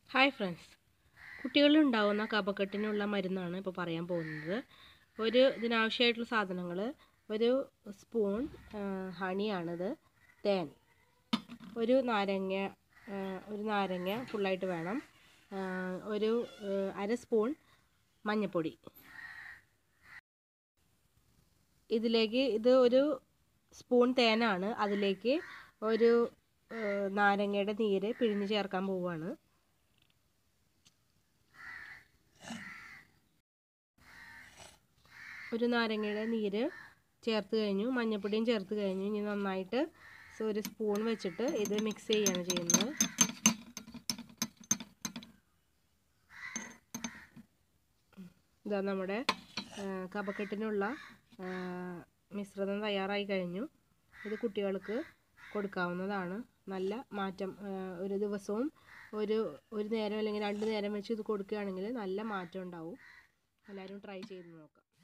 hi friends കുട്ടികളിലുണ്ടാവുന്ന കഫക്കെട്ടിനുള്ള മരുന്നാണ് ഇപ്പോൾ പറയാൻ പോകുന്നത് ഒരു ഇതിനാവശ്യമായിട്ടുള്ള സാധനങ്ങൾ ഒരു സ്പൂൺ ഹണിയാണിത് തേൻ ഒരു നാരങ്ങ ആ, ഒരു നാരങ്ങ ഫുള്ളായിട്ട് വേണം ആ, ഒരു ആ, അര സ്പൂൺ മഞ്ഞൾപ്പൊടി ഇതിലേക്ക് ഇത് ഒരു സ്പൂൺ തേനാണ് അതിലേക്ക് ഒരു ആ, നാരങ്ങയുടെ നീര് പിഴിഞ്ഞ് ചേർക്കാൻ പോവുകയാണ് ഒരു നാരങ്ങയുടെ നീര് ചേർത്ത് കഴിഞ്ഞു മഞ്ഞൾപ്പൊടിയും ചേർത്ത് കഴിഞ്ഞു ഇനി നന്നായിട്ട് സ- ഒരു സ്പൂൺ വെച്ചിട്ട് ഇത് മിക്സ് ചെയ്യാണ് ചെയ്യുന്നത് ഇതാ നമ്മുടെ ആ, കഫക്കെട്ടിനുള്ള ആ, മിശ്രിതം തയ്യാറായി കഴിഞ്ഞു ഇത് കുട്ടികൾക്ക് കൊടുക്കാവുന്നതാണ് നല്ല മാറ്റം ആ, ഒരു ദിവസവും ഒരു ഒരു നേരം അല്ലെങ്കിൽ രണ്ട് നേരം വെച്ച് ഇത് കൊടുക്കുകയാണെങ്കിൽ നല്ല മാറ്റം ഉണ്ടാവും എല്ലാവരും ട്രൈ ചെയ്ത് നോക്കാം